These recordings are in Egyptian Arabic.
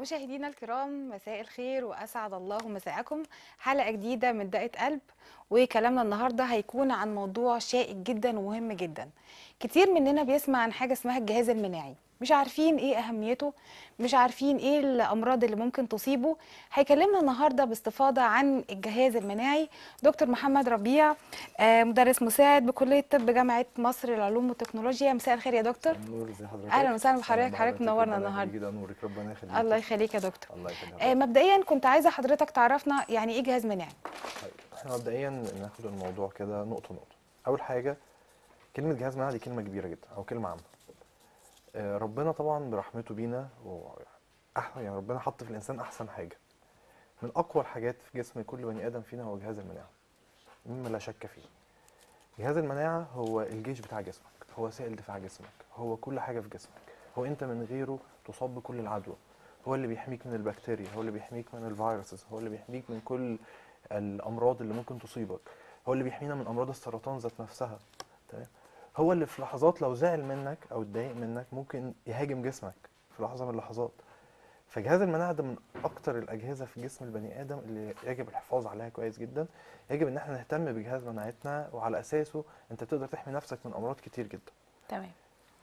مشاهدينا الكرام مساء الخير واسعد الله مساءكم حلقه جديده من دقه قلب وكلامنا النهارده هيكون عن موضوع شائك جدا ومهم جدا كتير مننا بيسمع عن حاجه اسمها الجهاز المناعي مش عارفين ايه اهميته مش عارفين ايه الامراض اللي ممكن تصيبه هيكلمنا النهارده باستفاضه عن الجهاز المناعي دكتور محمد ربيع آه، مدرس مساعد بكليه طب جامعه مصر للعلوم والتكنولوجيا مساء الخير يا دكتور نور ازي حضرتك أهلا وسهلا بحضرتك، أهلا حضرتك منورنا ربنا النهاردة. يخليك، ده نورك ربنا يخليك الله يخليك يا دكتور الله يخليك آه، مبدئيا كنت عايزه حضرتك تعرفنا يعني ايه جهاز مناعي طيب احنا مبدئيا ناخد الموضوع كده نقطه نقطه اول حاجه كلمه جهاز مناعي دي كلمه كبيره جدا او كلمه عامه آه، ربنا طبعا برحمته بينا وأح- يعني ربنا حط في الانسان احسن حاجه من اقوى الحاجات في جسم كل بني ادم فينا هو جهاز المناعه مما لا شك فيه جهاز المناعه هو الجيش بتاع جسمك هو وسائل دفاع جسمك هو كل حاجه في جسمك هو انت من غيره تصاب بكل العدوى هو اللي بيحميك من البكتيريا هو اللي بيحميك من الفيروسز هو اللي بيحميك من كل الامراض اللي ممكن تصيبك هو اللي بيحمينا من امراض السرطان ذات نفسها تمام هو اللي في لحظات لو زعل منك او اتضايق منك ممكن يهاجم جسمك في لحظه من اللحظات فجهاز المناعه ده من اكتر الاجهزه في جسم البني ادم اللي يجب الحفاظ عليها كويس جدا يجب ان احنا نهتم بجهاز مناعتنا وعلى اساسه انت تقدر تحمي نفسك من امراض كتير جدا تمام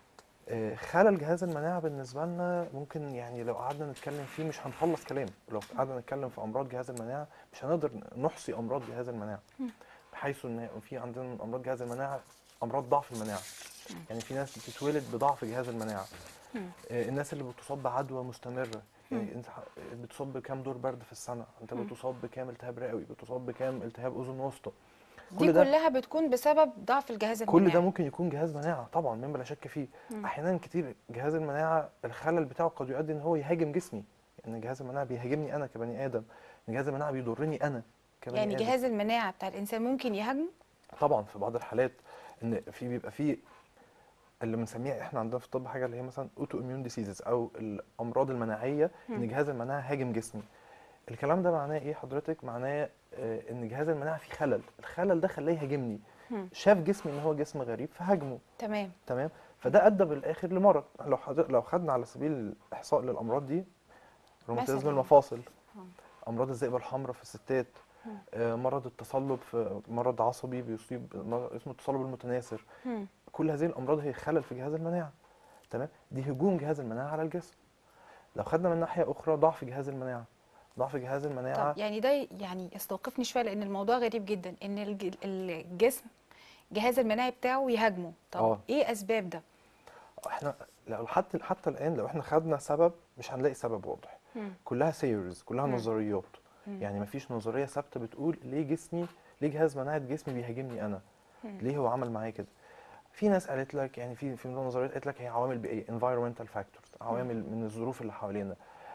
آه، خلل جهاز المناعة بالنسبة لنا ممكن يعني لو قعدنا نتكلم فيه مش هنخلص كلام لو قعدنا نتكلم في أمراض جهاز المناعة مش هنقدر نحصي أمراض جهاز المناعة مم. بحيث إن في عندنا من أمراض جهاز المناعة أمراض ضعف المناعة يعني في ناس بتتولد بضعف جهاز المناعة مم. آه، الناس اللي بتصاب بعدوى مستمرة مم. يعني انت ح- بتصاب بكام دور برد في السنة انت مم. بتصاب بكام التهاب رئوي بتصاب بكام التهاب أذن وسطى دي كل ده- كلها بتكون بسبب ضعف الجهاز المناعي كل ده ممكن يكون جهاز مناعه طبعا مما لا شك فيه مم. احيانا كتير جهاز المناعه الخلل بتاعه قد يؤدي ان هو يهاجم جسمي ان جهاز المناعه بيهاجمني انا كبني ادم ان جهاز المناعه بيضرني انا كبني يعني آدم. جهاز المناعه بتاع الانسان ممكن يهاجمه طبعا في بعض الحالات ان في بيبقى في اللي بنسميها احنا عندنا في الطب حاجه اللي هي مثلا اوتو اميون ديسيزز او الامراض المناعيه مم. ان جهاز المناعه هاجم جسمي الكلام ده معناه ايه حضرتك معناه آه، ان جهاز المناعه فيه خلل الخلل ده خلاه يهاجمني مم. شاف جسمي ان هو جسم غريب فهاجمه تمام تمام فده ادى بالاخر لمرض لو حضر... لو خدنا على سبيل الاحصاء للامراض دي روماتيزم مثلاً. المفاصل آه. امراض الذئبه الحمراء في الستات مم. آه، مرض التصلب في مرض عصبي بيصيب مرض اسمه التصلب المتناثر مم. كل هذه الامراض هي خلل في جهاز المناعه تمام دي هجوم جهاز المناعه على الجسم لو خدنا من ناحيه اخرى ضعف جهاز المناعه ضعف جهاز المناعه طب يعني ده يعني استوقفني شويه لان الموضوع غريب جدا ان الج- الجسم جهاز المناعي بتاعه يهاجمه طب آه. ايه اسباب ده احنا لو حتى حتى الان لو احنا خدنا سبب مش هنلاقي سبب واضح مم. كلها سيرز كلها مم. نظريات مم. يعني مفيش نظريه ثابته بتقول ليه جسمي ليه جهاز مناعه جسمي بيهاجمني انا مم. ليه هو عمل معايا كده في ناس قالت لك يعني في في نظريات قالت لك هي عوامل بيئيه environmental factors عوامل من الظروف اللي حوالينا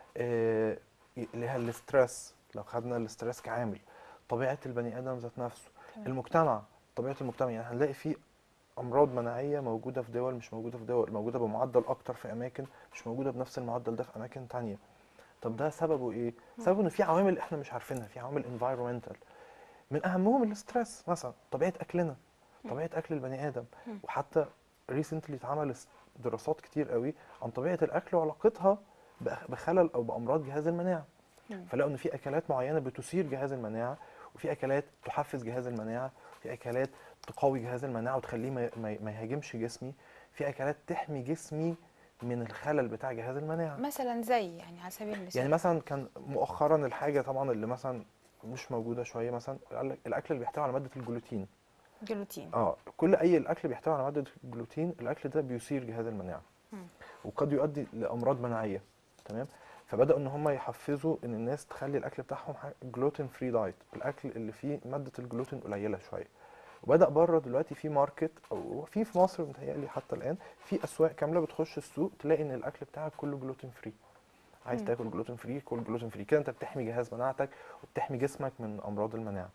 آه، اللي هي الاسترس لو خدنا الاسترس كعامل طبيعه البني ادم ذات نفسه تمام. المجتمع طبيعه المجتمع يعني هنلاقي في امراض مناعيه موجوده في دول مش موجوده في دول موجوده بمعدل اكتر في اماكن مش موجوده بنفس المعدل ده في اماكن تانية طب ده سببه ايه سببه ان في عوامل احنا مش عارفينها في عوامل environmental من اهمهم الاسترس مثلا طبيعه اكلنا طبيعه اكل البني ادم مم. وحتى ريسنتلي اتعمل دراسات كتير قوي عن طبيعه الاكل وعلاقتها بأخ- بخلل او بامراض جهاز المناعه مم. فلقوا ان في اكلات معينه بتثير جهاز المناعه وفي اكلات تحفز جهاز المناعه في اكلات تقوي جهاز المناعه وتخليه ما, ما, ما يهاجمش جسمي في اكلات تحمي جسمي من الخلل بتاع جهاز المناعه مثلا زي يعني على سبيل المثال يعني مثلا كان مؤخرا الحاجه طبعا اللي مثلا مش موجوده شويه مثلا قال لك الاكل اللي بيحتوي على ماده الجلوتين جلوتين اه كل اي الاكل بيحتوي على ماده الجلوتين الاكل ده بيثير جهاز المناعه مم. وقد يؤدي لامراض مناعيه تمام فبداوا ان هم يحفزوا ان الناس تخلي الاكل بتاعهم جلوتين فري دايت الاكل اللي فيه ماده الجلوتين قليله شويه وبدا بره دلوقتي في ماركت او في في مصر متهيألي حتى الان في اسواق كامله بتخش السوق تلاقي ان الاكل بتاعك كله جلوتين فري عايز مم. تاكل جلوتين فري كل جلوتين فري كده انت بتحمي جهاز مناعتك وبتحمي جسمك من امراض المناعه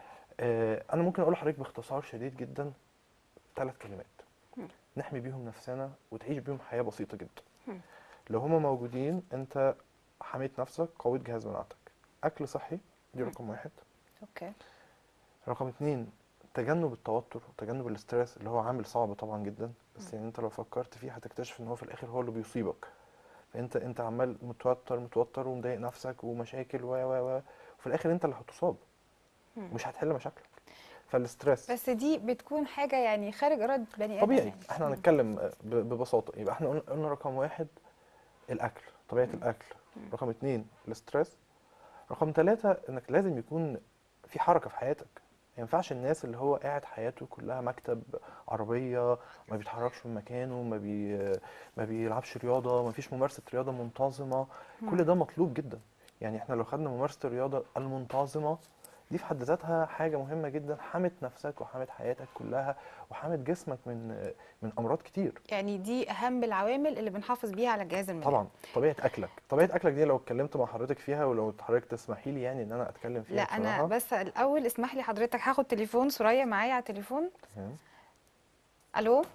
آه انا ممكن اقول لحضرتك باختصار شديد جدا ثلاث كلمات مم. نحمي بيهم نفسنا وتعيش بيهم حياه بسيطه جدا مم. لو هما موجودين انت حميت نفسك قويت جهاز مناعتك اكل صحي دي مم. رقم واحد اوكي رقم اتنين تجنب التوتر وتجنب الاسترس اللي هو عامل صعب طبعا جدا بس مم. يعني انت لو فكرت فيه هتكتشف ان هو في الاخر هو اللي بيصيبك فانت انت عمال متوتر متوتر ومضايق نفسك ومشاكل و و و وفي الاخر انت اللي هتصاب مم. ومش هتحل مشاكلك فالاسترس بس دي بتكون حاجه يعني خارج اراده بني ادم طبيعي يعني. احنا مم. هنتكلم ب- ببساطه يبقى احنا قلنا- قلنا رقم واحد الاكل طبيعه مم. الاكل مم. رقم اتنين الاسترس رقم ثلاثة انك لازم يكون في حركه في حياتك ما ينفعش الناس اللي هو قاعد حياته كلها مكتب عربيه ما بيتحركش من مكانه ما بي ما بيلعبش رياضه ما فيش ممارسه رياضه منتظمه كل مم. ده مطلوب جدا يعني احنا لو خدنا ممارسه الرياضه المنتظمه دي في حد ذاتها حاجه مهمه جدا حمت نفسك وحمت حياتك كلها وحمت جسمك من من امراض كتير يعني دي اهم العوامل اللي بنحافظ بيها على الجهاز المناعي طبعا طبيعه اكلك طبيعه اكلك دي لو اتكلمت مع حضرتك فيها ولو حضرتك تسمحي لي يعني ان انا اتكلم فيها لا انا بصراحه بس الاول اسمح لي حضرتك هاخد تليفون سوريا معايا على التليفون تمام. الو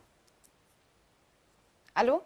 الو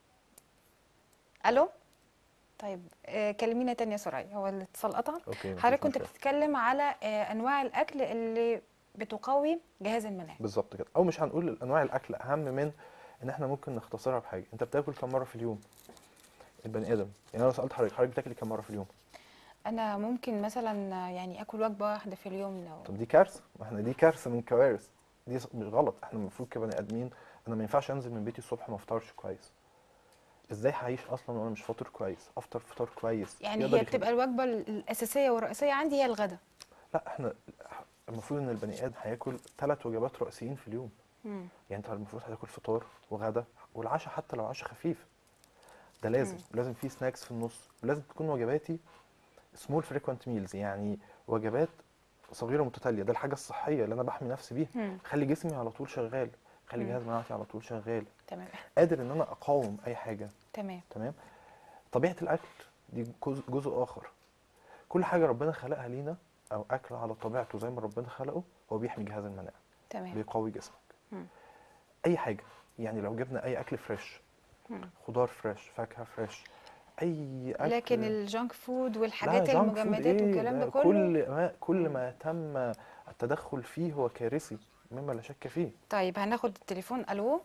الو طيب آه كلمينا تاني يا سوريا هو الاتصال قطع اوكي مفيش حضرتك كنت مشكلة. بتتكلم على آه انواع الاكل اللي بتقوي جهاز المناعه بالظبط كده او مش هنقول انواع الاكل اهم من ان احنا ممكن نختصرها بحاجه انت بتاكل كم مره في اليوم البني ادم يعني انا لو سالت حضرتك حضرتك بتاكلي كم مره في اليوم انا ممكن مثلا آه، يعني اكل وجبه واحده في اليوم لو طب دي كارثه ما احنا دي كارثه من كوارث دي ص- مش غلط احنا المفروض كبني ادمين انا ما ينفعش انزل من بيتي الصبح ما افطرش كويس ازاي هعيش اصلا وانا مش فاطر كويس افطر فطار كويس يعني يقدر هي يخلي- بتبقى الوجبه الاساسيه والرئيسيه عندي هي الغداء لا احنا المفروض ان البني ادم هياكل ثلاث وجبات رئيسيين في اليوم مم. يعني انت المفروض هتاكل فطار وغدا والعشاء حتى لو عشاء خفيف ده لازم مم. لازم في سناكس في النص ولازم تكون وجباتي سمول فريكوينت ميلز يعني وجبات صغيره متتاليه ده الحاجه الصحيه اللي انا بحمي نفسي بيها مم. خلي جسمي على طول شغال خلي مم. جهاز مناعتي على طول شغال تمام قادر ان انا اقاوم اي حاجه تمام تمام طبيعه الاكل دي جزء, جزء اخر كل حاجه ربنا خلقها لينا او اكل على طبيعته زي ما ربنا خلقه هو بيحمي جهاز المناعه تمام بيقوي جسمك مم. اي حاجه يعني لو جبنا اي اكل فريش مم. خضار فريش فاكهه فريش اي اكل لكن الجانك فود لا، والحاجات جانك فود المجمدات إيه؟ والكلام ده كله كل ما كل ما تم التدخل فيه هو كارثي مما لا شك فيه طيب هناخد التليفون الو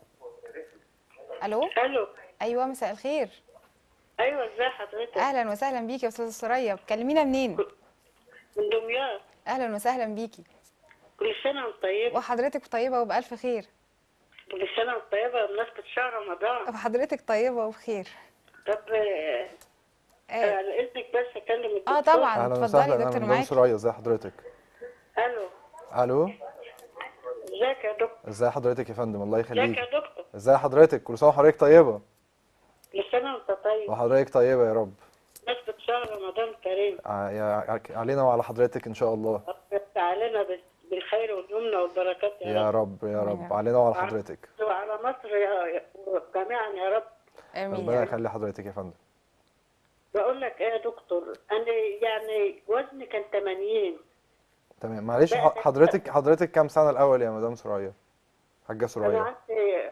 الو الو ايوه مساء الخير ايوه ازي حضرتك اهلا وسهلا بيكي يا استاذه سوريا بتكلمينا منين من دمياط اهلا وسهلا بيكي كل سنه وانت طيبه وحضرتك طيبه وبالف خير كل سنه وانت طيبه بمناسبه شهر رمضان وحضرتك طيبه وبخير طب آه، آه, على اذنك بس اكلم الدكتور اه طبعا اهلا اتفضلي وسهلا يا انا دكتور من دون معاكي سرايا ازي حضرتك الو الو ازيك يا دكتور ازي حضرتك يا فندم الله ازيك يخليك يا دكتور ازي حضرتك كل سنه وحضرتك طيبه كل سنه وانت طيب وحضرتك طيبه يا رب بمناسبه شهر رمضان الكريم ع- يا- علينا وعلى حضرتك ان شاء الله رب علينا بال- بالخير واليمنى والبركات يا, يا رب رب يا رب آمين. علينا وعلى حضرتك وعلى مصر يا يا- جميعا يا رب امين ربنا يا رب. يخلي حضرتك يا فندم بقول لك ايه يا دكتور انا يعني وزني كان 80 تمام معلش ح- حضرتك حضرتك كام سنه الاول يا مدام سرايا حاجه انا سرايا عندي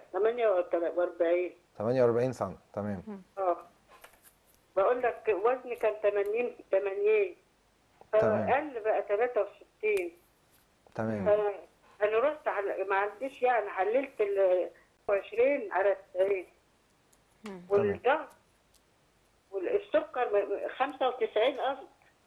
48 48 سنه تمام اه بقول لك وزني كان 80 80 تمام. قل بقى 63 تمام ف- انا رحت على ما عنديش يعني حللت ال 20 على 90 مم. والضغط والسكر م- 95 قصدي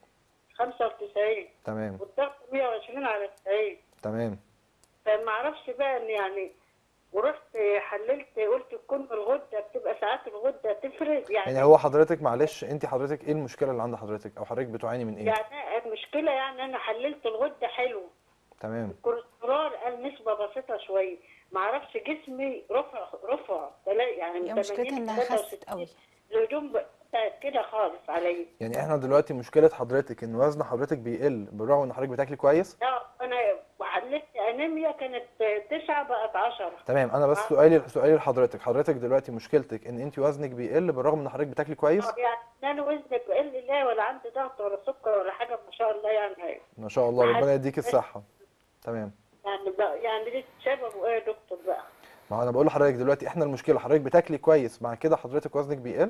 95 تمام والضغط 120 على 90 تمام فما اعرفش بقى ان يعني ورحت حللت قلت تكون الغده بتبقى ساعات الغده تفرق يعني يعني هو حضرتك معلش انت حضرتك ايه المشكله اللي عند حضرتك او حضرتك بتعاني من ايه يعني المشكله يعني انا حللت الغده حلو تمام الكوليسترول قال نسبه بسيطه شويه ما اعرفش جسمي رفع رفع تلا- يعني هي من مشكلتها 80 انها خست 63 قوي الهدوم بقت كده خالص عليا يعني احنا دلوقتي مشكله حضرتك ان وزن حضرتك بيقل بالرغم ان حضرتك بتاكلي كويس لا انا حللت انيميا كانت تسعة بقت 10 تمام انا بس سؤالي سؤالي لحضرتك حضرتك دلوقتي مشكلتك ان انت وزنك بيقل بالرغم ان حضرتك بتاكلي كويس يعني انا وزني بقل لا ولا عندي ضغط ولا سكر ولا حاجه ما شاء الله يعني ما شاء الله ما ربنا حد- يديك الصحه تمام يعني بقى يعني دي سببه ايه يا دكتور بقى ما هو انا بقول لحضرتك دلوقتي احنا المشكله حضرتك بتاكلي كويس مع كده حضرتك وزنك بيقل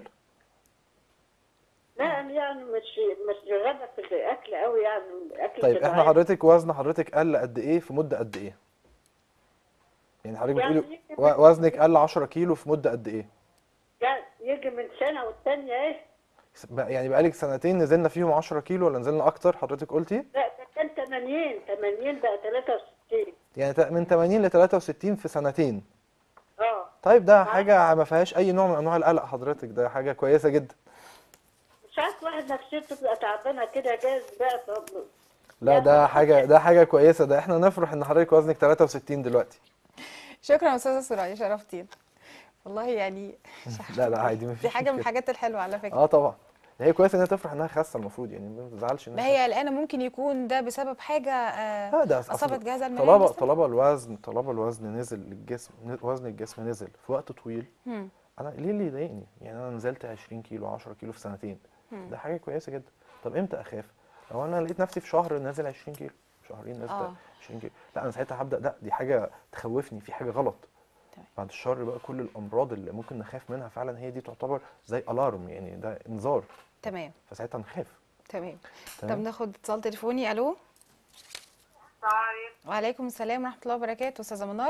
لا أنا يعني مش مش غدا في الاكل قوي يعني الاكل طيب كده احنا عادي. حضرتك وزن حضرتك قل قد ايه في مده قد ايه يعني حضرتك يعني بتقولي يمكن و- وزنك قل 10 كيلو في مده قد ايه يعني يجي يجي من سنه والتانيه ايه بقى- يعني بقالك سنتين نزلنا فيهم 10 كيلو ولا نزلنا اكتر حضرتك قلتي لا ده كان 80 80 بقى 63 يعني تا- من 80 ل 63 في سنتين اه طيب ده حاجه ما فيهاش اي نوع من انواع القلق حضرتك ده حاجه كويسه جدا ساعات واحد نفسيته تبقى تعبانه كده جاز بقى ف- لا ده حاجه ده حاجه كويسه ده احنا نفرح ان حضرتك وزنك 63 دلوقتي شكرا يا استاذه سرايا شرفتينا والله يعني مش عارفة لا لا أقول. عادي مفيش دي حاجه من مشكلة. الحاجات الحلوه على فكره اه طبعا هي كويسه انها تفرح انها خاسه المفروض يعني ما تزعلش ما هي قلقانه ممكن يكون ده بسبب حاجه آه، لا ده أصل اصابت جهاز المناعه طالما مثلاً؟ طالما الوزن طالما الوزن نزل للجسم ن- وزن الجسم نزل في وقت طويل مم. انا ليه اللي يضايقني يعني انا نزلت 20 كيلو 10 كيلو في سنتين مم. ده حاجه كويسه جدا طب امتى اخاف لو انا لقيت نفسي في شهر نازل 20 كيلو شهرين نازل آه. 20 كيلو لا انا ساعتها هبدا لا دي حاجه تخوفني في حاجه غلط تمام. بعد الشر بقى كل الامراض اللي ممكن نخاف منها فعلا هي دي تعتبر زي الارم يعني ده انذار تمام فساعتها نخاف تمام طب تمام ناخد اتصال تليفوني الو السلام عليكم وعليكم السلام ورحمه الله وبركاته استاذه منار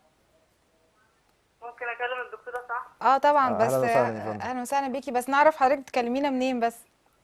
ممكن اكلم الدكتوره صح اه طبعا آه، بس أهلاً وسهلاً يا آه، فندم. اهلا وسهلا بيكي بس نعرف حضرتك تكلمينا منين بس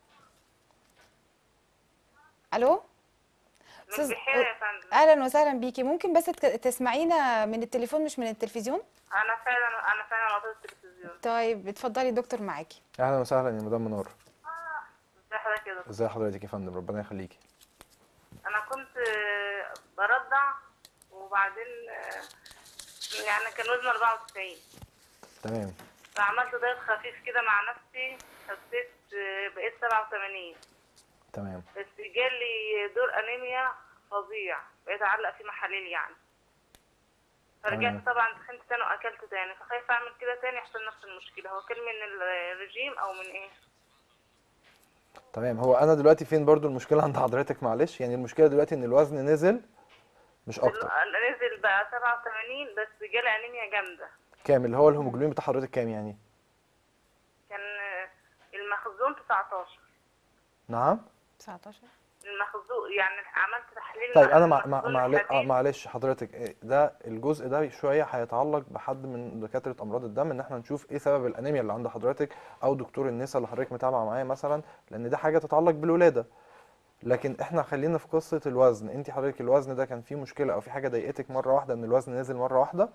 الو من أستاذ- بحيره يا فندم اهلا وسهلا بيكي ممكن بس تك- تسمعينا من التليفون مش من التلفزيون انا فعلا انا فعلا قطعت التلفزيون طيب اتفضلي دكتور معاكي اهلا وسهلا يا مدام منار ازي حضرتك يا دكتور ازي حضرتك يا فندم ربنا يخليكي انا كنت آه، برضع وبعدين آه، يعني كان وزني 94 تمام فعملت دايت خفيف كده مع نفسي خسيت آه، بقيت 87 تمام بس جالي دور انيميا فظيع بقيت اعلق في محاليل يعني تمام. فرجعت طبعا تخنت تاني واكلت تاني فخايفه اعمل كده تاني يحصل نفس المشكله هو كان من الرجيم او من ايه تمام هو انا دلوقتي فين برضو المشكله عند حضرتك معلش يعني المشكله دلوقتي ان الوزن نزل مش اكتر ال- نزل بقى 87 بس جالي انيميا جامده كام اللي هو الهيموجلوبين بتاع حضرتك كام يعني كان آه، المخزون 19 نعم 19 المخزون يعني عملت تحليل طيب مع انا مع مع المخزون معل- آه، الحديد. معلش حضرتك إيه ده الجزء ده شويه هيتعلق بحد من دكاتره امراض الدم ان احنا نشوف ايه سبب الانيميا اللي عند حضرتك او دكتور النساء اللي حضرتك متابعه معاه مثلا لان ده حاجه تتعلق بالولاده لكن احنا خلينا في قصه الوزن انت حضرتك الوزن ده كان فيه مشكله او في حاجه ضايقتك مره واحده ان الوزن نزل مره واحده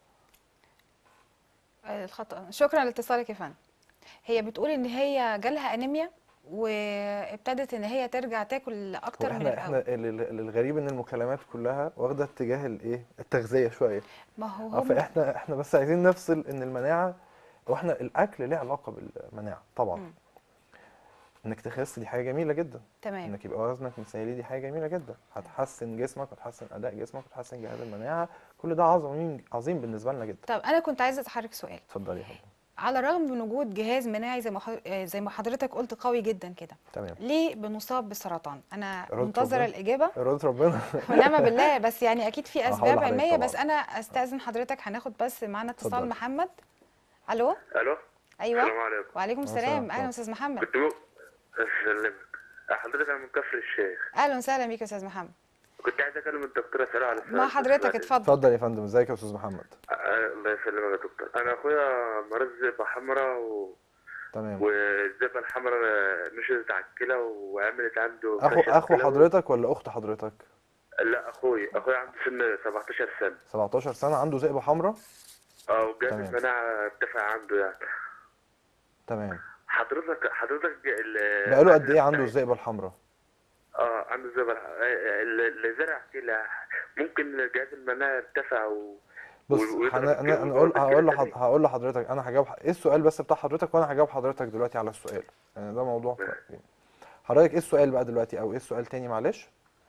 آه، الخطأ شكرا لاتصالك يا فندم هي بتقول ان هي جالها انيميا وابتدت ان هي ترجع تاكل هو اكتر من احنا احنا الاول ال- ال- الغريب ان المكالمات كلها واخده اتجاه الايه التغذيه شويه ما هو اه هم فاحنا احنا بس عايزين نفصل ان المناعه واحنا الاكل ليه علاقه بالمناعه طبعا مم. انك تخس دي حاجه جميله جدا تمام انك يبقى وزنك مثالي دي حاجه جميله جدا هتحسن جسمك وتحسن اداء جسمك وتحسن جهاز المناعه كل ده عظيم عظيم بالنسبه لنا جدا طب انا كنت عايزه اسالك سؤال اتفضلي يا فندم على الرغم من وجود جهاز مناعي زي ما حض- آه، زي ما حضرتك قلت قوي جدا كده تمام ليه بنصاب بالسرطان انا إرادة منتظره ربنا. الاجابه اراده ربنا ونعم بالله بس يعني اكيد في هقول اسباب لحضرتك علميه طبعاً. بس انا استاذن حضرتك هناخد بس معانا اتصال اتفضلي. محمد الو الو ايوه السلام عليكم وعليكم السلام السلام ورحمة اهلا الله. استاذ محمد كنت بق... اسلمك حضرتك انا من كفر الشيخ اهلا وسهلا بيك يا استاذ محمد كنت عايز اكلم الدكتوره ساره على السؤال مع بس حضرتك بعد- اتفضل اتفضل يا فندم ازيك يا استاذ محمد آه، الله يسلمك يا دكتور انا اخويا مريض زئبه حمراء و... تمام والزئبه الحمراء نشزت على الكلى وعملت عنده اخو فشل اخو كلوي. حضرتك ولا اخت حضرتك لا اخوي اخوي عنده سن 17 سنه 17 سنه عنده ذئبه حمراء اه وجهاز تمام. المناعه ارتفع عنده يعني تمام حضرتك حضرتك ال- بقاله قد ايه عنده الذئبه الحمراء اه عنده زئبه اللي زرع كلى ممكن جهاز المناعه ارتفع و... بص و- ويضرب انا انا الكلى انا اقول ويضرب هقول الكلى لحض... تاني. هقول لحضرتك انا هجاوب ح- ايه السؤال بس بتاع حضرتك وانا هجاوب حضرتك دلوقتي على السؤال يعني ده موضوع ف... حضرتك ايه السؤال بقى دلوقتي او ايه السؤال تاني معلش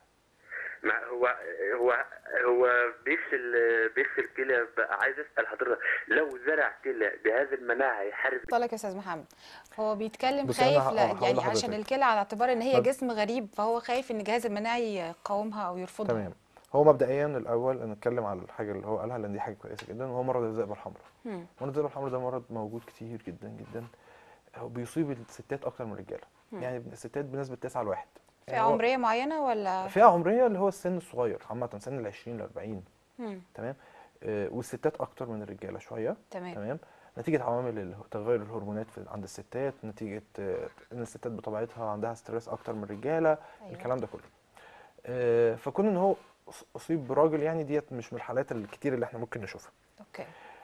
مع هو هو هو بيفصل بيفصل كلى بقى عايز اسال حضرتك لو زرع كلى جهاز المناعه هيحارب اتفضل يا استاذ محمد هو بيتكلم بصي أنا خايف ه- لا هقول يعني لحضرتك. عشان الكلى على اعتبار ان هي طب- جسم غريب فهو خايف ان الجهاز المناعي يقاومها او يرفضها تمام هو مبدئيا الاول نتكلم على الحاجه اللي هو قالها لان دي حاجه كويسه جدا وهو مرض الذئبه الحمراء مم. مرض الذئبه الحمراء ده مرض موجود كتير جدا جدا هو بيصيب الستات اكتر من الرجاله يعني الستات بنسبه 9 لواحد في يعني هو- عمريه معينه ولا فئه عمريه اللي هو السن الصغير عامه سن ال 20 ل 40 مم. تمام آه، والستات اكتر من الرجاله شويه تمام تمام نتيجه عوامل ال- تغير الهرمونات في عند الستات نتيجه آه، ان الستات بطبيعتها عندها ستريس اكتر من الرجاله أيوة. الكلام ده كله آه، فكون ان هو أص- اصيب براجل يعني ديت مش من الحالات الكتير اللي احنا ممكن نشوفها اوكي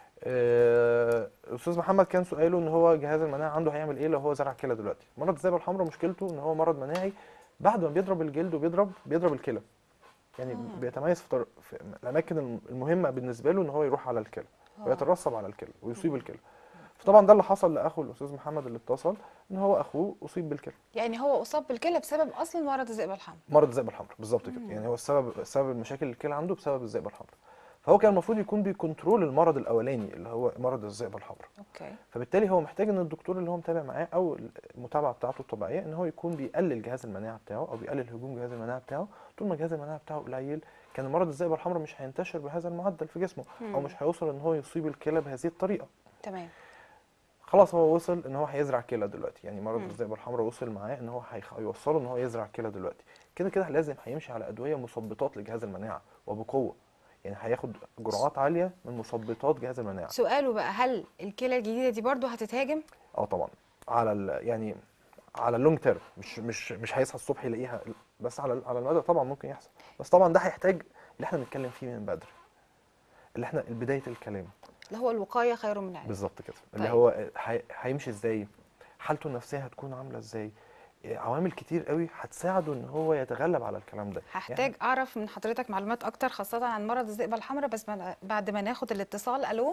آه، استاذ محمد كان سؤاله ان هو جهاز المناعه عنده هيعمل ايه لو هو زرع كلى دلوقتي مرض الذئبه الحمراء مشكلته ان هو مرض مناعي بعد ما بيضرب الجلد وبيضرب بيضرب الكلى يعني مم. بيتميز في, طر... في الاماكن الم- المهمه بالنسبه له ان هو يروح على الكلى آه. ويترسب على الكلى ويصيب الكلى فطبعا ده اللي حصل لاخو الاستاذ محمد اللي اتصل ان هو اخوه اصيب بالكلى يعني هو اصاب بالكلى بسبب اصلا مرض الذئبه الحمراء مرض الذئبه الحمراء بالظبط كده مم. يعني هو السبب سبب المشاكل الكلى عنده بسبب الذئبه الحمراء فهو كان المفروض يكون بيكنترول المرض الاولاني اللي هو مرض الذئبه الحمراء اوكي فبالتالي هو محتاج ان الدكتور اللي هو متابع معاه او المتابعه بتاعته الطبيعيه ان هو يكون بيقلل جهاز المناعه بتاعه او بيقلل هجوم جهاز المناعه بتاعه طول ما جهاز المناعه بتاعه قليل كان مرض الذئبه الحمراء مش هينتشر بهذا المعدل في جسمه او مم. مش هيوصل ان هو يصيب الكلى بهذه الطريقه تمام خلاص هو وصل ان هو هيزرع كلى دلوقتي يعني مرض مم. الذئبه الحمراء وصل معاه ان هو هيخ- هيوصله ان هو يزرع كلى دلوقتي كده كده لازم هيمشي على ادويه مثبطات لجهاز المناعه وبقوه يعني هياخد جرعات عاليه من مثبطات جهاز المناعه سؤاله بقى هل الكلى الجديده دي برضو هتتهاجم اه طبعا على ال يعني على اللونج تيرم مش مش مش هيصحى الصبح يلاقيها بس على على المدى طبعا ممكن يحصل بس طبعا ده هيحتاج اللي احنا بنتكلم فيه من بدري اللي احنا بدايه الكلام اللي هو الوقايه خير من العلاج بالظبط كده اللي طيب. هو هي- هيمشي ازاي حالته النفسيه هتكون عامله ازاي إيه، عوامل كتير قوي هتساعده ان هو يتغلب على الكلام ده هحتاج اعرف من حضرتك معلومات اكتر خاصه عن مرض الذئبه الحمراء بس بعد- بعد ما ناخد الاتصال الو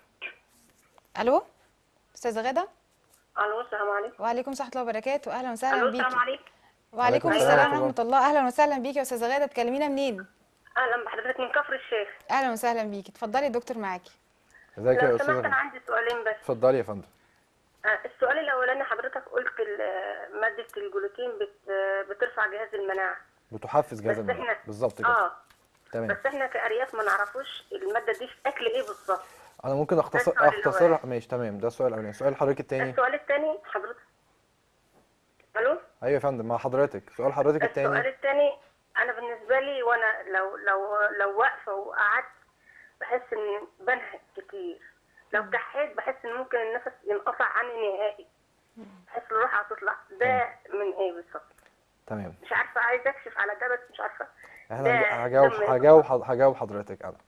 الو استاذه غاده الو السلام عليكم وعليكم السلام ورحمه الله وبركاته اهلا وسهلا الو بيكي السلام عليكم وعليكم وعليكم السلام السلام ورحمه الله اهلا وسهلا بيكي يا استاذه غاده بتكلمينا منين اهلا بحضرتك من كفر الشيخ اهلا وسهلا بيكي اتفضلي يا دكتور معاكي ازيك يا لو استاذ سمحت انا غالي؟ عندي سؤالين بس اتفضلي يا فندم آه، السؤال الاولاني حضرتك قلت ال- ماده الجلوتين بت بترفع جهاز المناعه بتحفز جهاز بس المناعه إحنا- بالظبط كده اه تمام بس احنا كارياف ما نعرفوش الماده دي في اكل ايه بالظبط انا ممكن اختصر السؤال اختصرها الأولاني. ماشي تمام ده السؤال الاولاني سؤال حضرتك التاني السؤال الثاني حضرتك الو ايوه يا فندم مع حضرتك سؤال حضرتك السؤال التاني الثاني انا بالنسبه لي وانا لو لو لو واقفه وقعدت بحس ان بنهج كتير لو كحيت بحس ان ممكن النفس ينقطع عني نهائي بحس الروح هتطلع ده من ايه بالظبط تمام مش عارفه عايزه اكشف على ده بس مش عارفه احنا ده- هجاوب ده من إيه هجاوب بالظبط؟ هجاوب حضرتك انا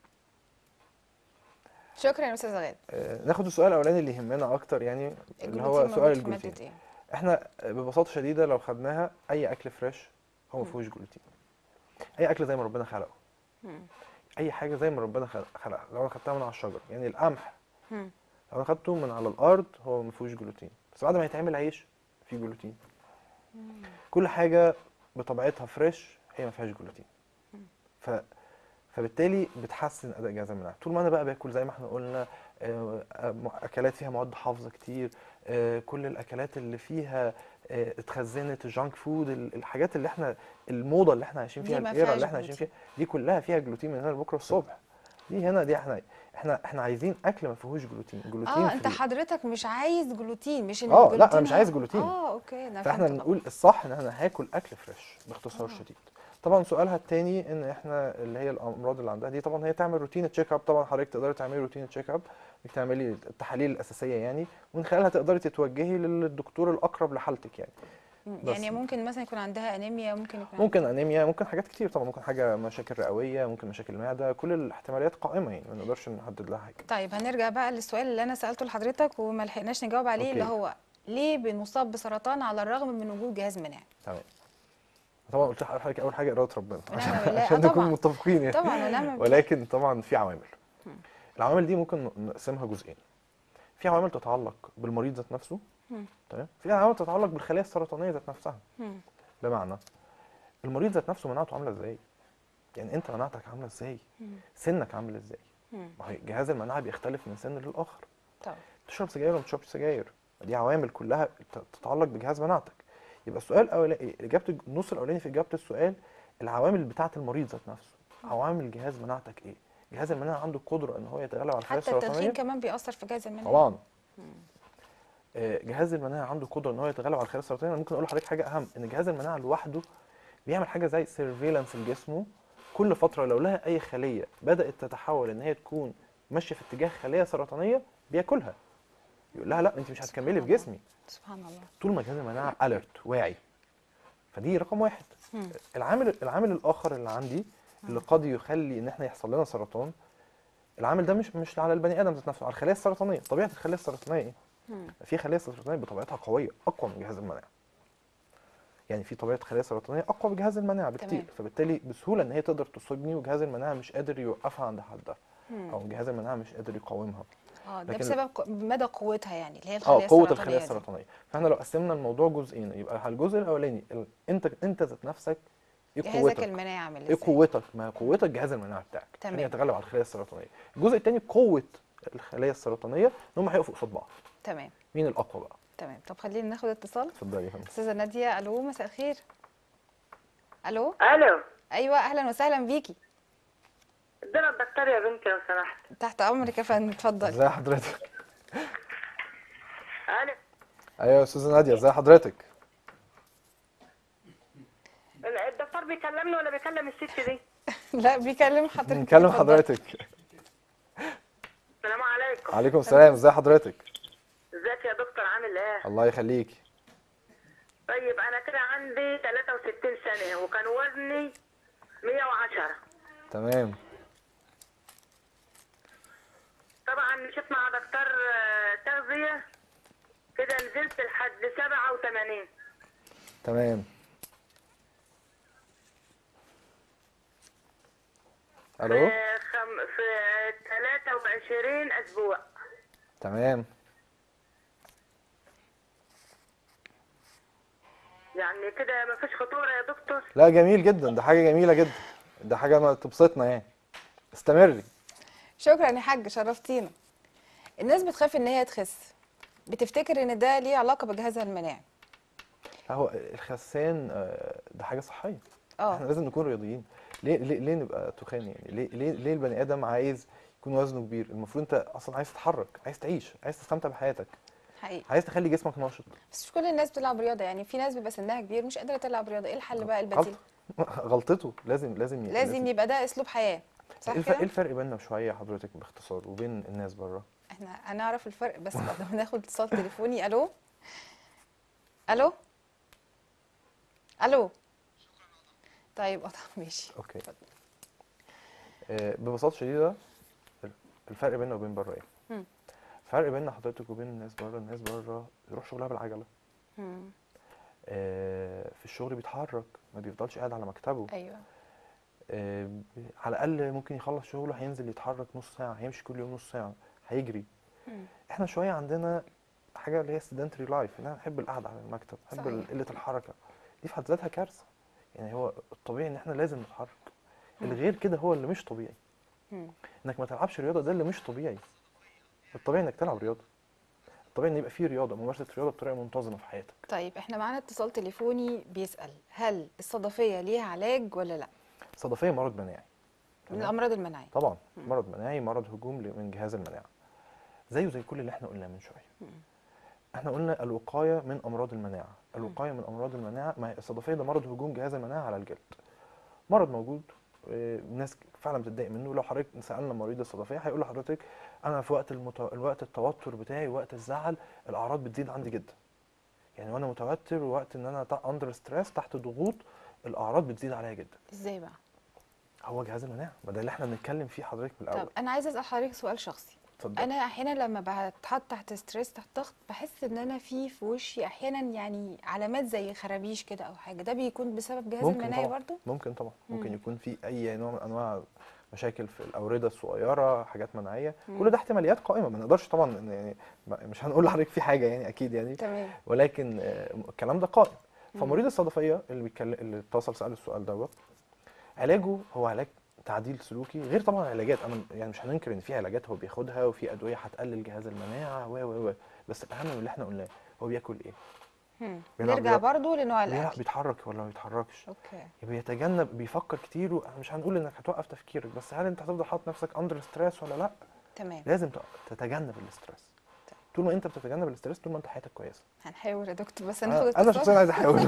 شكرا يا استاذه غاده آه، ناخد السؤال الاولاني اللي يهمنا اكتر يعني اللي هو الجلوتين سؤال موجود في مادة الجلوتين إيه؟ احنا ببساطه شديده لو خدناها اي اكل فريش هو ما فيهوش جلوتين اي اكل زي ما ربنا خلقه مم. اي حاجه زي ما ربنا خلق- خلقها لو انا خدتها من على الشجره يعني القمح مم. لو انا خدته من على الارض هو ما فيهوش جلوتين بس بعد ما يتعمل عيش فيه جلوتين كل حاجه بطبيعتها فريش هي ما فيهاش جلوتين ف فبالتالي بتحسن اداء جهاز المناعه طول ما انا بقى باكل زي ما احنا قلنا آه، آه، اكلات فيها مواد حافظه كتير آه، كل الاكلات اللي فيها آه، اتخزنت الجانك فود ال- الحاجات اللي احنا الموضه اللي احنا عايشين دي فيها ما الايرا فيهاش اللي احنا عايشين فيها جلوتين. دي كلها فيها جلوتين من هنا لبكره الصبح دي هنا دي احنا احنا احنا عايزين اكل ما فيهوش جلوتين جلوتين اه انت فري. حضرتك مش عايز جلوتين مش ان آه، لا، أنا الجلوتين مش ه- عايز جلوتين. اه اوكي انا فاحنا فهمت بنقول الصح ان احنا هاكل اكل فريش باختصار شديد طبعا سؤالها التاني ان احنا اللي هي الامراض اللي عندها دي طبعا هي تعمل روتين تشيك اب طبعا حضرتك تقدري تعملي روتين تشيك اب انك تعملي التحاليل الاساسيه يعني ومن خلالها تقدري تتوجهي للدكتور الاقرب لحالتك يعني مم. بس. يعني ممكن مثلا يكون عندها انيميا ممكن يكون ممكن انيميا ممكن حاجات كتير طبعا ممكن حاجه مشاكل رئويه ممكن مشاكل معده كل الاحتماليات قائمه يعني ما نقدرش نحدد لها حاجه طيب هنرجع بقى للسؤال اللي انا سالته لحضرتك وما لحقناش نجاوب عليه اللي أوكي. هو ليه بنصاب بسرطان على الرغم من وجود جهاز مناعي تمام طبعا قلت لحضرتك اول حاجه اراده ربنا ونعم بالله. عشان آه نكون طبعا. متفقين يعني طبعا ونعم بالله. ولكن طبعا في عوامل العوامل دي ممكن نقسمها جزئين في عوامل تتعلق بالمريض ذات نفسه مم. تمام في عوامل تتعلق بالخلايا السرطانيه ذات نفسها مم. بمعنى المريض ذات نفسه مناعته عامله ازاي يعني انت مناعتك عامله ازاي مم. سنك عامل ازاي مم. ما هي جهاز المناعه بيختلف من سن للاخر طبعا تشرب سجاير ولا ما تشربش سجاير دي عوامل كلها ت- تتعلق بجهاز مناعتك يبقى السؤال الاولاني اجابه النص الاولاني في اجابه السؤال العوامل بتاعه المريض ذات نفسه عوامل جهاز مناعتك ايه جهاز المناعه عنده القدره ان هو يتغلب على الخلايا حتى التدخين السرطانيه كمان بيأثر في جهاز المناعه طبعا آه، جهاز المناعه عنده قدره ان هو يتغلب على الخلايا السرطانيه أنا ممكن اقول لحضرتك حاجه اهم ان جهاز المناعه لوحده بيعمل حاجه زي سيرفيلانس لجسمه كل فتره لو لها اي خليه بدات تتحول ان هي تكون ماشيه في اتجاه خليه سرطانيه بياكلها يقول لها لا انت مش سبحان هتكملي في الله. جسمي سبحان الله طول ما جهاز المناعه اليرت واعي فدي رقم واحد مم. العامل العامل الاخر اللي عندي اللي قد يخلي ان احنا يحصل لنا سرطان العامل ده مش مش على البني ادم ذات نفسه على الخلايا السرطانيه طبيعه الخلايا السرطانيه ايه مم. في خلايا سرطانيه بطبيعتها قويه اقوى من جهاز المناعه يعني في طبيعه خلايا سرطانيه اقوى بجهاز المناعه بكتير تمام. فبالتالي بسهوله ان هي تقدر تصيبني وجهاز المناعه مش قادر يوقفها عند حدها مم. او جهاز المناعه مش قادر يقاومها اه ده لكن- بسبب ق- مدى قوتها يعني اللي هي اه الخلايا قوه السرطانية الخلايا دي. السرطانيه فاحنا لو قسمنا الموضوع جزئين يبقى على الجزء الاولاني ال- انت انت ذات نفسك ايه جهازك قوتك المناعي عامل ايه ازاي قوتك ما قوتك جهاز المناعه بتاعك عشان تمام. يتغلب على الخلايا السرطانيه الجزء الثاني قوه الخلايا السرطانيه ان هم هيقفوا قصاد بعض تمام مين الاقوى بقى تمام طب خلينا ناخد اتصال اتفضلي يا فندم استاذه ناديه الو مساء الخير الو الو ايوه اهلا وسهلا بيكي ادينا الدكتور يا بنتي لو سمحت تحت امرك يا فندم اتفضلي ازي حضرتك الو ايوه يا استاذه ناديه ازي حضرتك الدكتور بيكلمني ولا بيكلم الست دي لا بيكلم حضرتك بنكلم اتفضلي. حضرتك السلام عليكم عليكم السلام ازي حضرتك ازيك يا دكتور عامل ايه الله يخليكي طيب انا كده عندي 63 سنه وكان وزني 110 تمام طبعا مشيت مع دكتور آه، تغذيه كده نزلت لحد 87 تمام الو في خم... في 23 اسبوع تمام يعني كده ما فيش خطوره يا دكتور لا جميل جدا ده حاجه جميله جدا ده حاجه ما تبسطنا يعني استمري شكرا يا حاج شرفتينا الناس بتخاف ان هي تخس بتفتكر ان ده ليه علاقه بجهازها المناعي هو الخسان آه، ده حاجه صحيه اه. احنا لازم نكون رياضيين ليه ليه, ليه نبقى تخان يعني ليه ليه ليه البني ادم عايز يكون وزنه كبير المفروض انت اصلا عايز تتحرك عايز تعيش عايز تستمتع بحياتك حقيقي عايز تخلي جسمك ناشط بس مش كل الناس بتلعب رياضه يعني في ناس بيبقى سنها كبير مش قادره تلعب رياضه ايه الحل بقى البديل غلط غلطته لازم لازم ي- لازم يبقى ده اسلوب حياه صح ايه الفرق, إيه كده الفرق بيننا شويه حضرتك باختصار وبين الناس بره احنا هنعرف الفرق بس بعد ما ناخد اتصال تليفوني الو الو الو طيب قطع ماشي اوكي آه، ببساطه شديده الفرق بيننا وبين بره ايه مم. الفرق بين حضرتك وبين الناس بره الناس بره بيروح شغلها بالعجله مم. آه، في الشغل بيتحرك ما بيفضلش قاعد على مكتبه ايوه آه، ب- على الاقل ممكن يخلص شغله هينزل يتحرك نص ساعه هيمشي كل يوم نص ساعه هيجري مم. احنا شويه عندنا حاجه اللي هي sedentary لايف ان انا بحب القعده على المكتب بحب صحيح. قله الحركه دي في حد ذاتها كارثه يعني هو الطبيعي ان احنا لازم نتحرك الغير كده هو اللي مش طبيعي مم. انك ما تلعبش رياضه ده اللي مش طبيعي الطبيعي انك تلعب رياضه الطبيعي ان يبقى فيه رياضه ممارسه رياضه بطريقه منتظمه في حياتك طيب احنا معانا اتصال تليفوني بيسأل هل الصدفية ليها علاج ولا لا الصدفيه مرض مناعي من تمام؟ الأمراض المناعية طبعا مرض مناعي مرض هجوم ل- من جهاز المناعه زيه زي كل اللي احنا قلناه من شويه احنا قلنا الوقايه من امراض المناعه الوقايه من امراض المناعه ما هي الصدفيه ده مرض هجوم جهاز المناعه على الجلد مرض موجود آه، الناس فعلا بتتضايق منه لو حضرتك سالنا مريض الصدفيه هيقول لحضرتك انا في وقت المت... الوقت التوتر بتاعي وقت الزعل الاعراض بتزيد عندي جدا يعني وانا متوتر ووقت ان انا اندر ستريس تحت ضغوط الاعراض بتزيد عليا جدا ازاي بقى هو جهاز المناعه ما ده اللي احنا بنتكلم فيه حضرتك من طب الاول أنا عايزة أسأل حضرتك سؤال شخصي اتفضل أنا أحيانا لما بتحط تحت ستريس تحت ضغط بحس إن أنا في في وشي أحيانا يعني علامات زي خرابيش كده أو حاجة ده بيكون بسبب جهاز ممكن المناعي طبعا برضو ممكن طبعا ممكن مم. يكون في اي نوع من انواع مشاكل في الاورده الصغيره حاجات مناعيه مم. كل ده احتماليات قائمه ما نقدرش طبعا إن- يعني ما- مش هنقول لحضرتك في حاجه يعني اكيد يعني تمام ولكن آه، الكلام ده قائم مم. فمريض الصدفيه اللي بيتكلم اللي اتصل سال السؤال دوت علاجه هو علاج تعديل سلوكي غير طبعا علاجات انا يعني مش هننكر ان في علاجات هو بياخدها وفي ادويه هتقلل جهاز المناعه و و و بس الاهم من اللي احنا قلناه هو بياكل ايه مم. بيلعب نرجع رياضة. برضو لنوع بيلعب الأكل بيتحرك ولا ما بيتحركش أوكي بيتجنب بيفكر كتير و- مش هنقول انك هتوقف تفكيرك بس هل انت هتفضل حاطط نفسك اندر ستريس ولا لا تمام لازم ت- تتجنب الاسترس طول ما انت بتتجنب الاسترس طول ما انت حياتك كويسه هنحاول يا دكتور بس انا هناخد أنا شخصيا اتصال عايز احاول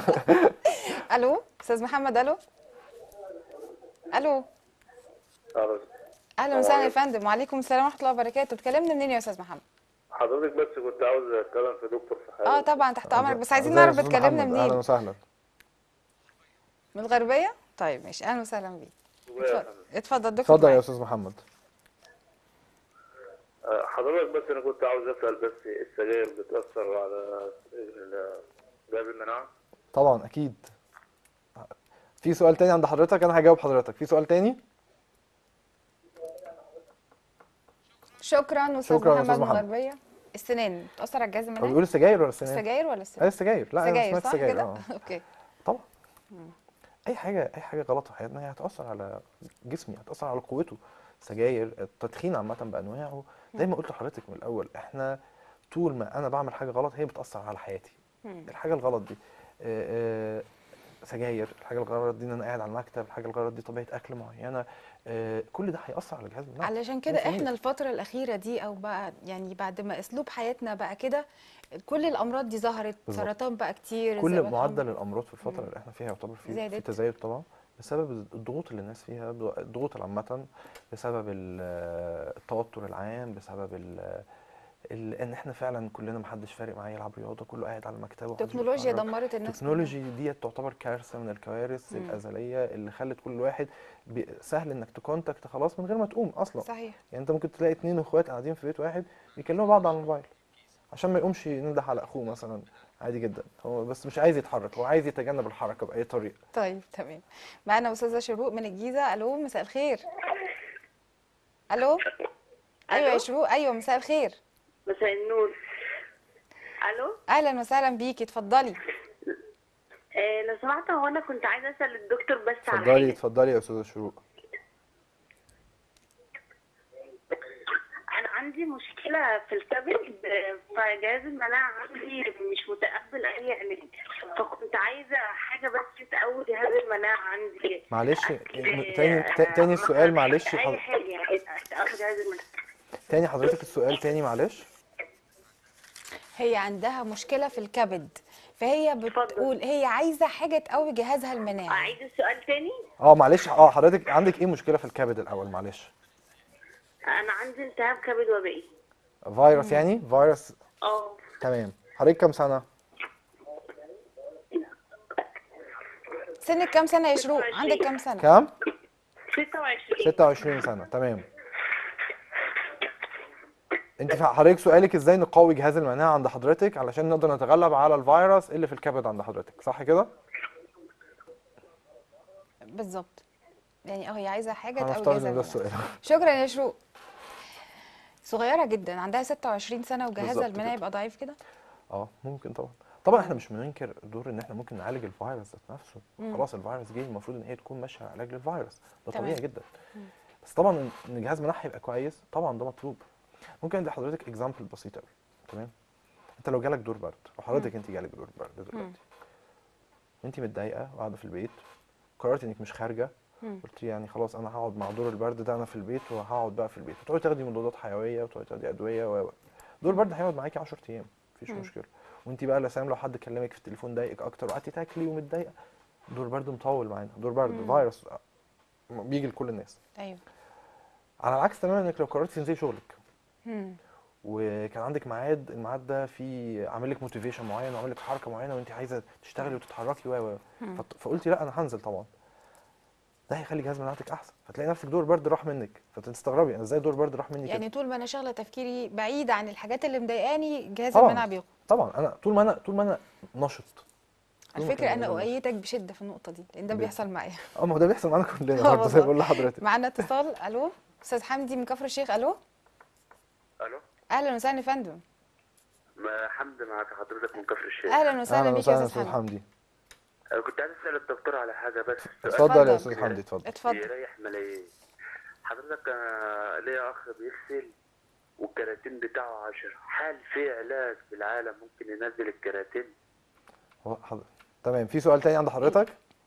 ألو أستاذ محمد ألو ألو اهلا وسهلا يا فندم وعليكم السلام ورحمه الله وبركاته بتكلمنا منين يا استاذ محمد حضرتك بس كنت عاوز اتكلم في دكتور في حاجه اه طبعا تحت امرك بس عايزين ازيك يا نعرف أستاذ بتكلمنا محمد؟ اهلا منين وسهلا من الغربيه طيب ماشي اهلا وسهلا بيك يا اتفضل فندم. اتفضل دكتور اتفضل يا معاك. استاذ محمد آه، حضرتك بس انا كنت عاوز اسال بس السجاير بتاثر على ال- جهاز المناعه طبعا اكيد في سؤال تاني عند حضرتك انا هجاوب حضرتك في سؤال تاني شكرا استاذ شكراً يا محمد أستاذ من محمد. الغربيه السنان بتاثر على الجهاز هو المناعي بيقول السجاير ولا السنان السجاير ولا اي السنان السجاير لا انا سجاير سمعت صح سجاير كده اه اوكي طبعا اي حاجه اي حاجه غلط في حياتنا هي هتاثر على جسمي هتاثر على قوته سجاير التدخين عامه بانواعه زي ما قلت لحضرتك من الاول احنا طول ما انا بعمل حاجه غلط هي بتاثر على حياتي مم. الحاجه الغلط دي آه، آه، سجاير الحاجه الغلط دي ان انا قاعد على المكتب الحاجه الغلط دي طبيعه اكل معينه آه، كل ده هياثر على الجهاز المناعي علشان كده 100%. احنا الفترة الأخيرة دي أو بقى يعني بعد ما أسلوب حياتنا بقى كده كل الأمراض دي ظهرت بالظبط. سرطان بقى كتير كل ذبحان. معدل الامراض في الفتره مم. اللي احنا فيها يعتبر في في زادت. تزايد طبعا بسبب الضغوط اللي الناس فيها الضغوط عامه بسبب ال- التوتر العام بسبب ال ال- ان احنا فعلا كلنا محدش فارق معاه يلعب رياضه كله قاعد على مكتبه ومحدش التكنولوجيا بيتحرك. دمرت الناس التكنولوجي دي تعتبر كارثه من الكوارث مم. الازليه اللي خلت كل واحد بي- سهل انك تكونتاكت خلاص من غير ما تقوم اصلا كلها. صحيح يعني انت ممكن تلاقي اتنين اخوات قاعدين في بيت واحد بيكلموا بعض على الموبايل عشان ما يقومش ينده على اخوه مثلا عادي جدا هو بس مش عايز يتحرك هو عايز يتجنب الحركه باي طريقه طيب تمام معانا أستاذة شروق من الجيزة ألو مساء الخير ألو أيوة يا ألو؟ شروق أيوة مساء الخير مساء النور الو أهلا وسهلا بيكي اتفضلي آه لو سمحت هو انا كنت عايزه اسال الدكتور بس على اتفضلي حاجه اتفضلي يا استاذه شروق انا عندي مشكله في الكبد آه، فجهاز المناعه عندي مش متقبل اي علاج فكنت عايزه حاجه بس تقوي جهاز المناعه عندي معلش أكل، م- تاني آه، تا- تاني السؤال مثلاً معلش اي حض- حاجه يعني تقوي جهاز المناعه تاني حضرتك السؤال تاني معلش هي عندها مشكلة في الكبد فهي بتقول هي عايزة حاجة تقوي جهازها المناعي اعيد السؤال تاني اه معلش اه حضرتك عندك ايه مشكله في الكبد الاول معلش انا عندي التهاب كبد وبائي فيروس يعني فيروس اه تمام حضرتك كام سنه سنك كام سنة يا شروق 26. عندك كام سنة كام 26 26 سنه تمام انت فا- حضرتك سؤالك ازاي نقوي جهاز المناعه عند حضرتك علشان نقدر نتغلب على الفيروس اللي في الكبد عند حضرتك صح كده بالظبط يعني اه هي عايزة حاجة تقوي هنفترض جهازها ان ده المناعي السؤال شكرا يا شروق صغيرة جدا عندها 26 سنة وجهازها بالظبط المناعي كده. يبقى ضعيف كده اه ممكن طبعا طبعا احنا مش بننكر دور ان احنا ممكن نعالج الفيروس ذات نفسه مم. خلاص الفيروس جه المفروض ان هي تكون ماشيه على علاج للفيروس ده تمام. طبيعي جدا بس طبعا ان جهاز مناعي يبقى كويس طبعا ده مطلوب ممكن ادي لحضرتك اكزامبل بسيط قوي تمام انت لو جالك دور برد وحضرتك انت جالك دور برد دلوقتي وانت متضايقه وقاعده في البيت قررت انك مش خارجه مم. قلت يعني خلاص انا هقعد مع دور البرد ده انا في البيت وهقعد بقى في البيت وتقعدي تاخدي مضادات حيويه وتقعدي تاخدي ادويه و و. دور البرد هيقعد معاكي 10 ايام مفيش مم. مشكله وانت بقى لسام لو حد كلمك في التليفون ضايقك اكتر وقعدتي تاكلي ومتضايقه دور برد مطول معانا دور برد مم. فيروس بيجي لكل الناس ايوه على العكس تماما انك لو قررتي تنزلي شغلك مم. وكان عندك ميعاد الميعاد ده فيه عامل لك موتيفيشن معين وعامل لك حركه معينه وانت عايزه تشتغلي وتتحركي و و مم. فت- فقلتي لا انا هنزل طبعا ده هيخلي جهاز مناعتك احسن فتلاقي نفسك دور برد راح منك فتستغربي انا ازاي دور برد راح مني يعني كده طول ما انا شاغله تفكيري بعيد عن الحاجات اللي مضايقاني جهاز طبعاً. المناعه بيقوى طبعا انا طول ما انا طول ما انا نشط على طول ما فكره كان انا جهاز مناعي. اؤيدك بشده في النقطه دي لان ده ليه؟ بيحصل معايا اه ما هو ده بيحصل معانا كلنا آه برضه زي ما والله. بقول لحضرتك معانا اتصال الو استاذ حمدي من كفر الشيخ الو الو اهلا وسهلا يا فندم ما حمد معك حضرتك من كفر الشيخ اهلا وسهلا اهلا بيك يا وسهلا استاذ استاذ حمدي حمدي أنا كنت عايز اسال الدكتور على حاجه بس سؤال اتفضل يا اتفضل. استاذ حمدي اتفضل اتفضل يريح ملايين حضرتك انا ليا اخ بيغسل والكراتين بتاعه عشرة هل في علاج في العالم ممكن ينزل الكراتين؟ هو حضر... تمام في سؤال تاني عند حضرتك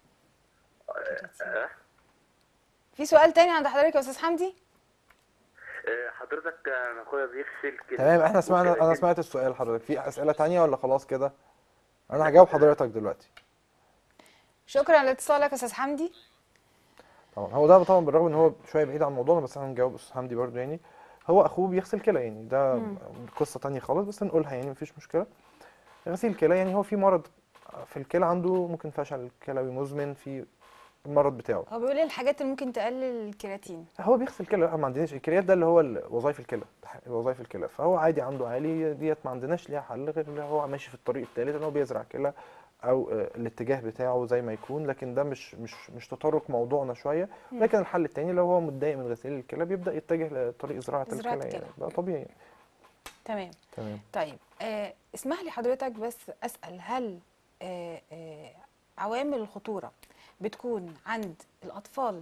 أه؟ في سؤال تاني عند حضرتك يا استاذ حمدي أه، حضرتك انا اخويا بيغسل كده تمام احنا سمعنا انا والكراتين- سمعت السؤال حضرتك في اسئله تانية ولا خلاص كده انا هجاوب حضرتك دلوقتي شكرا لاتصالك يا استاذ حمدي طبعا هو ده طبعا بالرغم ان هو شويه بعيد عن موضوعنا بس انا هنجاوب استاذ حمدي برضه يعني هو اخوه بيغسل كلى يعني ده مم. قصه تانية خالص بس نقولها يعني مفيش مشكله غسيل كلى يعني هو في مرض في الكلى عنده ممكن فشل كلوي مزمن في المرض بتاعه هو بيقول ايه الحاجات اللي ممكن تقلل الكرياتين هو بيغسل كلى لا، ما عندناش الكريات ده اللي هو ال- وظائف الكلى وظائف الكلى فهو عادي عنده عالي ديت ما عندناش ليها حل غير اللي هو ماشي في الطريق الثالث ان هو بيزرع كلى او آه، الاتجاه بتاعه زي ما يكون لكن ده مش مش مش تطرق موضوعنا شويه مم. لكن الحل الثاني لو هو متضايق من غسيل الكلى بيبدا يتجه لطريق زراعه زراعة الكلى الكلى. يعني ده طبيعي يعني. تمام تمام طيب آه اسمح لي حضرتك بس اسال هل آه آه عوامل الخطوره بتكون عند الاطفال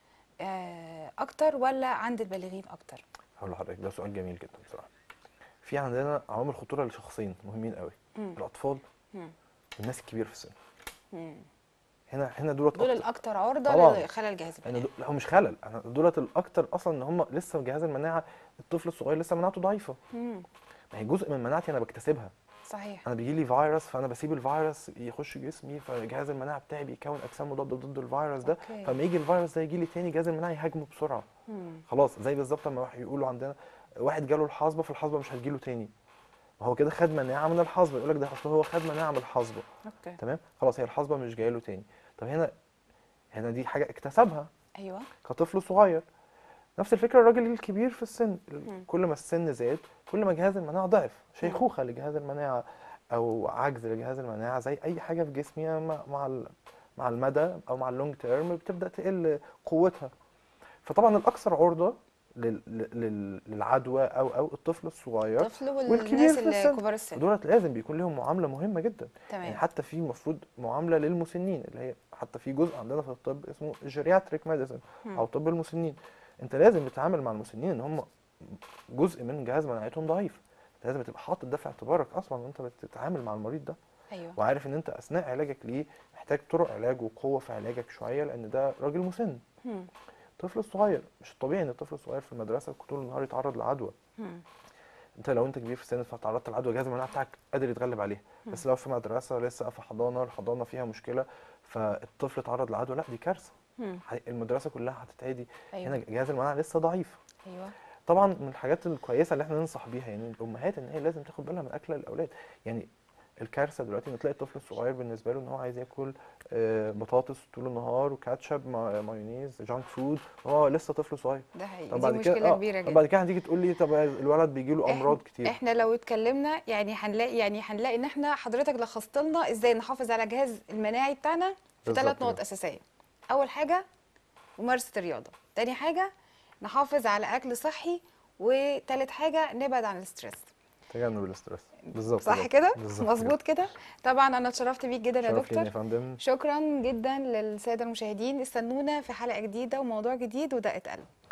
آه اكتر ولا عند البالغين اكتر هقول لحضرتك ده سؤال جميل جدا بصراحه في عندنا عوامل خطوره لشخصين مهمين قوي مم. الاطفال مم. والناس الكبيره في السن مم. هنا هنا دولت دول أكتر. الاكتر عرضه طبعاً. لخلل الجهاز يعني المناعي دول- لا هو مش خلل انا دولت الاكتر اصلا ان هم لسه جهاز المناعه الطفل الصغير لسه مناعته ضعيفه مم. ما هي جزء من مناعتي انا بكتسبها صحيح انا بيجي لي فيروس فانا بسيب الفيروس يخش جسمي فجهاز المناعه بتاعي بيكون اجسام مضاده ضد الفيروس ده أوكي. فلما يجي الفيروس ده يجي لي تاني جهاز المناعه يهاجمه بسرعه مم. خلاص زي بالظبط لما واحد يقولوا عندنا واحد جاله الحصبه فالحصبه مش هتجيله تاني ما هو كده خد مناعه من الحصبه يقول لك ده اصل هو خد مناعه من الحصبه اوكي تمام خلاص هي الحصبه مش جايه له تاني طب هنا هنا دي حاجه اكتسبها ايوه كطفل صغير نفس الفكره الراجل الكبير في السن مم. كل ما السن زاد كل ما جهاز المناعه ضعف شيخوخه لجهاز المناعه او عجز لجهاز المناعه زي اي حاجه في جسمي مع مع ال- مع المدى او مع اللونج تيرم بتبدا تقل قوتها فطبعا الاكثر عرضه لل- لل- للعدوى او او الطفل الصغير الطفل والكبير والناس في اللي السن. كبار السن دولت لازم بيكون لهم معامله مهمه جدا يعني تمام حتى في المفروض معامله للمسنين اللي هي حتى في جزء عندنا في الطب اسمه جيرياتريك ميديسن مم. او طب المسنين انت لازم تتعامل مع المسنين ان هم جزء من جهاز مناعتهم ضعيف انت لازم تبقى حاطط ده في اعتبارك اصلا وانت بتتعامل مع المريض ده ايوه وعارف ان انت اثناء علاجك ليه محتاج طرق علاج وقوه في علاجك شويه لان ده راجل مسن مم. الطفل الصغير مش الطبيعي ان الطفل الصغير في المدرسه طول النهار يتعرض لعدوى مم. انت لو انت كبير في السن فتعرضت للعدوى جهاز المناعه بتاعك قادر يتغلب عليها بس لو في مدرسه لسه في حضانه الحضانه فيها مشكله فالطفل اتعرض لعدوى لا دي كارثه مم. ح- المدرسه كلها هتتعدي ايوه هنا جهاز المناعه لسه ضعيف ايوه طبعا من الحاجات الكويسه اللي احنا ننصح بيها يعني الامهات ان هي لازم تاخد بالها من اكل الاولاد يعني الكارثه دلوقتي ان تلاقي الطفل الصغير بالنسبه له ان هو عايز ياكل آه، بطاطس طول النهار وكاتشب ما- مايونيز جانك فود وهو لسه طفل صغير ده حقيقي طب دي بعد مشكله كده كبيره طب جدا بعد كده هتيجي تقول لي طب الولد بيجي له إحنا- امراض كتير احنا لو اتكلمنا يعني هنلاقي يعني هنلاقي ان احنا حضرتك لخصت لنا ازاي نحافظ على الجهاز المناعي بتاعنا في بالظبط ثلاث نقط كده. اساسيه اول حاجه ممارسه الرياضه تاني حاجه نحافظ على اكل صحي وتالت حاجه نبعد عن الاسترس تجنب الاسترس بالظبط صح كده بالظبط مظبوط كده طبعا انا اتشرفت بيك جدا يا شرف لينا دكتور يا فندم شكرا جدا للساده المشاهدين استنونا في حلقه جديده وموضوع جديد ودقه قلب